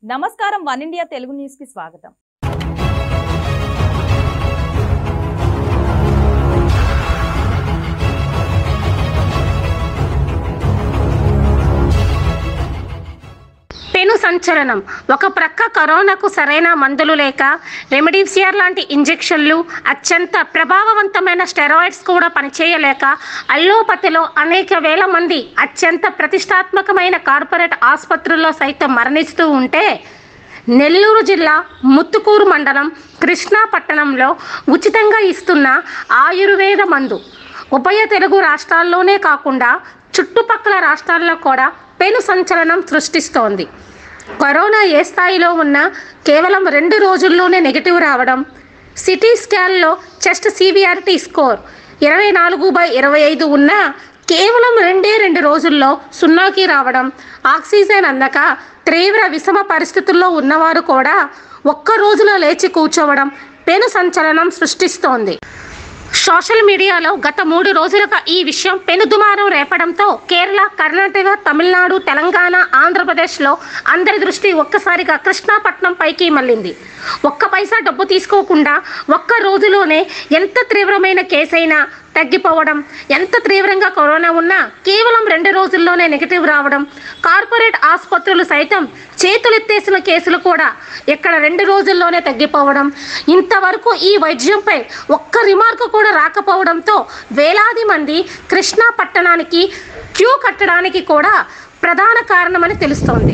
నమస్కారం one India Telugu news కి స్వాగతం పెను సంచలనం ఒక ప్రక్క కరోనాకు సరైన మందులు లేక రెమిడిసియర్ లాంటి ఇంజెక్షన్లు అత్యంత ప్రభావవంతమైన స్టెరాయిడ్స్ కూడా పనిచేయలేక అల్లోపతిలో అనేక వేల మంది అత్యంత ప్రతిష్టాత్మకమైన కార్పొరేట్ ఆసుపత్రుల్లో సైతం మరణిస్తూ ఉంటే నెల్లూరు జిల్లా ముత్తుకూరు మండలం కృష్ణా పట్టణంలో ఉచితంగా ఇస్తున్న ఆయుర్వేద మందు ఉభయ తెలుగు రాష్ట్రాల్లోనే కాకుండా చుట్టుపక్కల రాష్ట్రాల్లో కూడా పెను సంచలనం సృష్టిస్తోంది కరోనా ఏ స్థాయిలో ఉన్నా కేవలం రెండు రోజుల్లోనే నెగిటివ్ రావడం సిటీ స్కాన్లో చెస్ట్ సివిఆర్టీ స్కోర్ ఇరవై నాలుగు బై ఇరవై ఐదు ఉన్నా కేవలం రెండే రెండు రోజుల్లో సున్నాకి రావడం ఆక్సిజన్ అందక తీవ్ర విషమ పరిస్థితుల్లో ఉన్నవారు కూడా ఒక్క రోజులో లేచి కూర్చోవడం పెను సంచలనం సృష్టిస్తోంది సోషల్ మీడియాలో గత మూడు రోజులుగా ఈ విషయం పెనుదుమారం రేపడంతో కేరళ కర్ణాటక తమిళనాడు తెలంగాణ ఆంధ్రప్రదేశ్లో అందరి దృష్టి ఒక్కసారిగా కృష్ణాపట్నం పైకి మళ్ళింది ఒక్క పైసా డబ్బు తీసుకోకుండా ఒక్క రోజులోనే ఎంత తీవ్రమైన కేసైనా తగ్గిపోవడం ఎంత తీవ్రంగా కరోనా ఉన్నా కేవలం రెండు రోజుల్లోనే నెగిటివ్ రావడం కార్పొరేట్ ఆసుపత్రులు సైతం చేతులెత్తేసిన కేసులు కూడా ఇక్కడ రెండు రోజుల్లోనే తగ్గిపోవడం ఇంతవరకు ఈ వైద్యంపై ఒక్క రిమార్క్ కూడా రాకపోవడంతో వేలాది మంది కృష్ణా పట్టణానికి క్యూ కట్టడానికి కూడా ప్రధాన కారణమని తెలుస్తోంది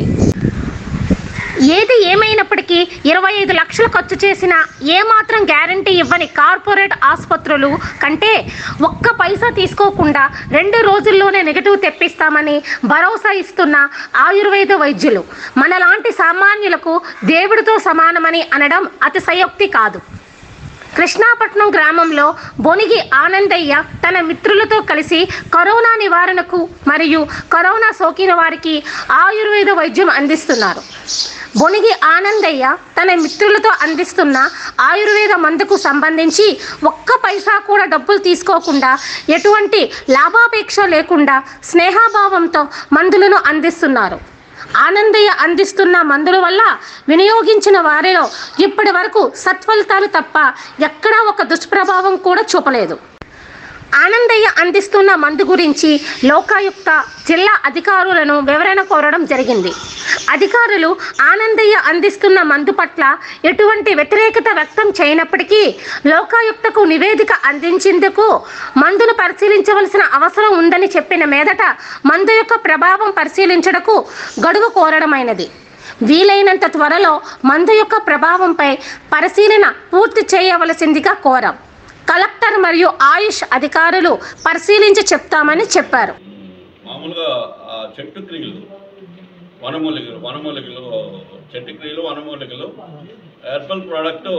ఏది ఏమైనప్పటికీ ఇరవై ఐదు లక్షలు ఖర్చు చేసిన ఏమాత్రం గ్యారంటీ ఇవ్వని కార్పొరేట్ ఆసుపత్రులు కంటే ఒక్క పైసా తీసుకోకుండా రెండు రోజుల్లోనే నెగిటివ్ తెప్పిస్తామని భరోసా ఇస్తున్న ఆయుర్వేద వైద్యులు మనలాంటి సామాన్యులకు దేవుడితో సమానమని అనడం అతిశయోక్తి కాదు కృష్ణాపట్నం గ్రామంలో బొనిగి ఆనందయ్య తన మిత్రులతో కలిసి కరోనా నివారణకు మరియు కరోనా సోకిన వారికి ఆయుర్వేద వైద్యం అందిస్తున్నారు బొనిగి ఆనందయ్య తన మిత్రులతో అందిస్తున్న ఆయుర్వేద మందుకు సంబంధించి ఒక్క పైసా కూడా డబ్బులు తీసుకోకుండా ఎటువంటి లాభాపేక్ష లేకుండా స్నేహాభావంతో మందులను అందిస్తున్నారు ఆనందయ్య అందిస్తున్న మందుల వల్ల వినియోగించిన వారిలో ఇప్పటి వరకు సత్ఫలితాలు తప్ప ఎక్కడా ఒక దుష్ప్రభావం కూడా చూపలేదు ఆనందయ్య అందిస్తున్న మందు గురించి లోకాయుక్త జిల్లా అధికారులను వివరణ కోరడం జరిగింది అధికారులు ఆనందయ్య అందిస్తున్న మందు పట్ల ఎటువంటి వ్యతిరేకత వ్యక్తం చేయనప్పటికీ లోకాయుక్తకు నివేదిక అందించేందుకు మందును పరిశీలించవలసిన అవసరం ఉందని చెప్పిన మీదట మందు యొక్క ప్రభావం పరిశీలించడకు గడువు కోరడమైనది వీలైనంత త్వరలో మందు యొక్క ప్రభావంపై పరిశీలన పూర్తి చేయవలసిందిగా కోరాం కలెక్టర్ మరియు ఆయుష్ అధికారులు పరిశీలించి చెప్తామని చెప్పారు మామూలుగా ఆ చెట్టు క్రియలు వనమూలికలు వనమూలికలు చెట్టు క్రియలు వనమూలికలు హెర్బల్ ప్రోడక్ట్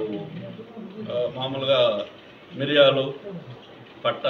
మామూలుగా మిరియాలు పట్ట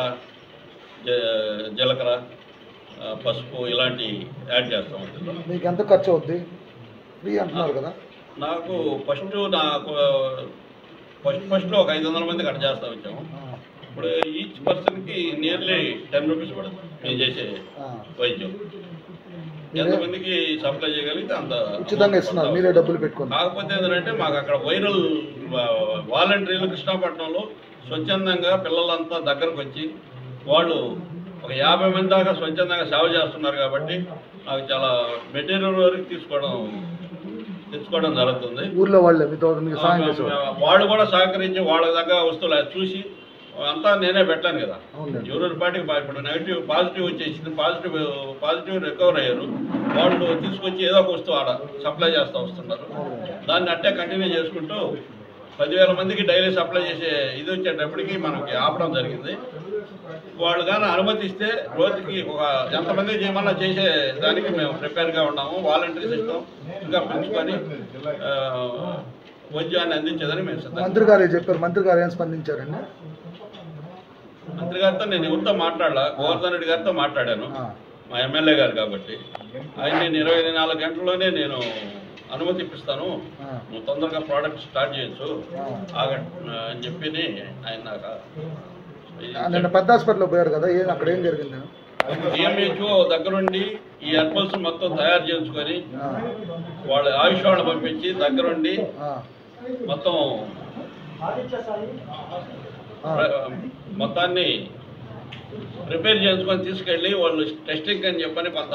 జ- జీలకర్ర ఆ, పసుపు ఇలాంటి యాడ్ చేస్తూ ఉంటుంది మీకు ఎంత ఖర్చు అవుద్ది ఫ్రీ అంటున్నారు కదా నాకు ఫస్ట్ నాకు ఫస్ట్ ఫస్ట్లో ఒక ఐదు వందల మంది కట్ చేస్తూ వచ్చాము ఆ, ఇప్పుడు ఈచ్ పర్సన్కి నియర్లీ టెన్ రూపీస్ పడుతుంది నేను చేసే ఆ. వైద్యం మీరే ఎంతమందికి సప్లై చేయగలిగితే అంత ఉచితంగా ఇస్తున్నారు మీరే డబ్బులు పెట్టుకుని కాకపోతే ఏంటంటే మాకు అక్కడ వైరల్ వాలంటీర్లు కృష్ణాపట్నంలో స్వచ్ఛందంగా పిల్లలంతా దగ్గరకు వచ్చి వాళ్ళు ఒక యాభై మంది దాకా స్వచ్ఛందంగా సేవ చేస్తున్నారు కాబట్టి నాకు చాలా మెటీరియల్ వరకు తీసుకోవడం తెచ్చుకోవడం జరుగుతుంది ఊర్లో వాళ్ళే మీతో మీకు సాయం చేసేవారు వాళ్ళు కూడా సహకరించి వాళ్ళ దగ్గర వస్తువులు అది చూసి అంతా నేనే పెట్టాను కదా అవునండి. ఎవరి పార్టీకి పా- ఇప్పుడు నెగిటివ్ పాజిటివ్ వచ్చేసింది పాజిటివ్ పాజిటివ్ రికవర్ అయ్యారు వాళ్ళు తీసుకొచ్చి ఏదో ఒక వస్తువు ఆడ సప్లై చేస్తూ వస్తున్నారు దాన్ని అట్టే కంటిన్యూ చేసుకుంటూ పదివేల మందికి డైలీ సప్లై చేసే ఇది వచ్చేటప్పటికి మనకి ఆపడం జరిగింది వాళ్ళు కానీ అనుమతిస్తే రోజుకి ఒక ఎంతమంది చేయమన్నా చేసే దానికి మేము ప్రిపేర్గా ఉన్నాము వాలంటీర్ సిస్టమ్ ఇంకా పెంచుకొని ఆ, వైద్యాన్ని అందించేదని మేము సిద్ధంగా మంత్రి గారు చెప్పారు మంత్రి గారు ఏం స్పందించారండి మంత్రి గారితో నేను ఎవరితో మాట్లాడలా గోవర్ధన్ రెడ్డి గారితో మాట్లాడాను ఆ, మా ఎమ్మెల్యే గారు కాబట్టి ఆయన నేను ఇరవై నాలుగు గంటల్లోనే నేను అనుమతి ఇప్పిస్తాను ఆ, నువ్వు తొందరగా ప్రోడక్ట్ స్టార్ట్ చేయొచ్చు ఆ. ఆగ అని చెప్పి ఆయన నాకు ఆ, నిన్న పెద్ద హాస్పిటల్లో పోయారు కదా ఏం అక్కడ ఏం జరిగింది డిఎంహెచ్ఓ దగ్గరుండి ఈ హెర్బల్స్ మొత్తం తయారు చేసుకొని ఆ, వాళ్ళ ఆయుష్ వాళ్ళని పంపించి దగ్గరుండి ఆ, మొత్తం ఆ, ప్ర- మొత్తాన్ని ప్రిపేర్ చేసుకొని తీసుకెళ్ళి వాళ్ళు టెస్టింగ్ అని చెప్పని కొంత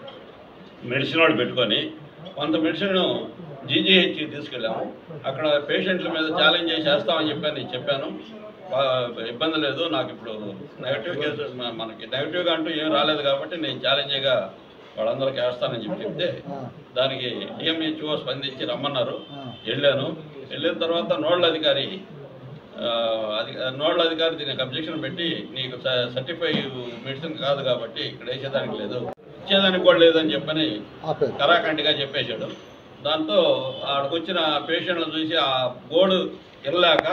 మెడిసిన్ వాళ్ళు పెట్టుకొని కొంత మెడిసిన్ జీజీహెచ్కి తీసుకెళ్ళాము అక్కడ పేషెంట్ల మీద ఛాలెంజ్ చేసి చేస్తామని చెప్పని చెప్పాను బా- ఇబ్బంది లేదు నాకు ఇప్పుడు నెగటివ్ కేసు మ- మనకి నెగటివ్గా అంటూ ఏం రాలేదు కాబట్టి నేను ఛాలెంజ్గా వాళ్ళందరికీ వేస్తానని చెప్పి చెప్తే ఆ, దానికి డిఎంహెచ్ఓ స్పందించి రమ్మన్నారు ఆ. వెళ్ళాను వెళ్ళిన తర్వాత నోడల్ అధికారి ఆ, అది నోడల్ అధికారి దీనికి అబ్జెక్షన్ పెట్టి నీకు సర్టిఫై మెడిసిన్ కాదు కాబట్టి ఇక్కడ వేసేదానికి లేదు ఇచ్చేదానికి కూడా లేదని చెప్పని ఆపేది కరాఖండిగా చెప్పేశాడు దాంతో ఆడికి వచ్చిన పేషెంట్లను చూసి ఆ బోర్డు వెళ్ళాక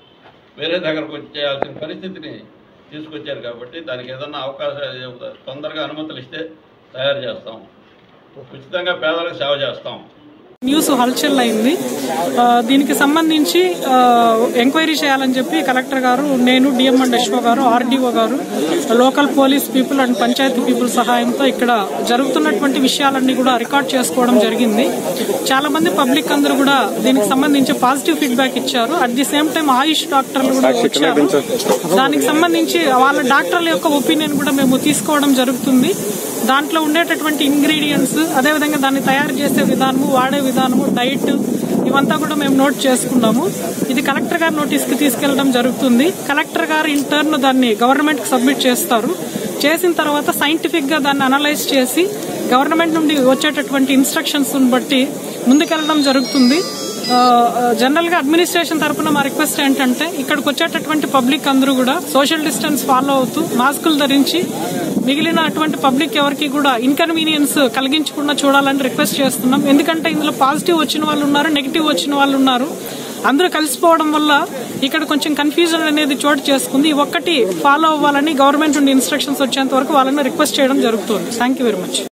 వేరే దగ్గరకు వచ్చేయాల్సిన పరిస్థితిని తీసుకొచ్చారు కాబట్టి దానికి ఏదన్నా అవకాశం తొందరగా అనుమతులు ఇస్తే తయారు చేస్తాం ఉచితంగా పేదలకు సేవ చేస్తాం న్యూస్ హల్చల్ అయింది ఆ, దీనికి సంబంధించి ఆ, ఎంక్వైరీ చేయాలని చెప్పి కలెక్టర్ గారు నేను డిఎం అండ్ ఎస్ఓ గారు ఆర్డీఓ గారు local police people and panchayati people సహాయంతో ఇక్కడ జరుగుతున్నటువంటి విషయాలన్నీ కూడా రికార్డ్ చేసుకోవడం జరిగింది చాలా మంది పబ్లిక్ అందరూ కూడా దీనికి సంబంధించి పాజిటివ్ ఫీడ్బ్యాక్ ఇచ్చారు at the same time AYUSH డాక్టర్లు కూడా వచ్చారు దానికి సంబంధించి వాళ్ళ డాక్టర్ల యొక్క ఒపీనియన్ కూడా మేము తీసుకోవడం జరుగుతుంది దాంట్లో ఉండేటటువంటి ఇంగ్రీడియంట్స్ అదేవిధంగా దాన్ని తయారు చేసే విధానము వాడే విధానము డైట్ ఇవంతా కూడా మేము నోట్ చేసుకున్నాము ఇది కలెక్టర్ గారి నోటీస్కి తీసుకెళ్లడం జరుగుతుంది కలెక్టర్ గారు ఇన్ టర్న్ దాన్ని గవర్నమెంట్ కి సబ్మిట్ చేస్తారు చేసిన తర్వాత సైంటిఫిక్ గా దాన్ని అనలైజ్ చేసి గవర్నమెంట్ నుండి వచ్చేటటువంటి ఇన్స్ట్రక్షన్స్ బట్టి ముందుకెళ్లడం జరుగుతుంది జనరల్ గా అడ్మినిస్ట్రేషన్ తరపున మా రిక్వెస్ట్ ఏంటంటే ఇక్కడికి వచ్చేటటువంటి పబ్లిక్ అందరూ కూడా సోషల్ డిస్టెన్స్ ఫాలో అవుతూ మాస్కులు ధరించి మిగిలిన అటువంటి పబ్లిక్ ఎవరికి కూడా ఇన్కన్వీనియన్స్ కలిగించకుండా చూడాలని రిక్వెస్ట్ చేస్తున్నాం ఎందుకంటే ఇందులో పాజిటివ్ వచ్చిన వాళ్ళు ఉన్నారు నెగిటివ్ వచ్చిన వాళ్ళు ఉన్నారు అందరూ కలిసిపోవడం వల్ల ఇక్కడ కొంచెం కన్ఫ్యూజన్ అనేది చోటు చేసుకుంది ఈ ఒక్కటి ఫాలో అవ్వాలని గవర్నమెంట్ నుండి ఇన్స్ట్రక్షన్స్ వచ్చేంత వరకు వాళ్ళని రిక్వెస్ట్ చేయడం జరుగుతుంది థ్యాంక్ యూ వెరీ మచ్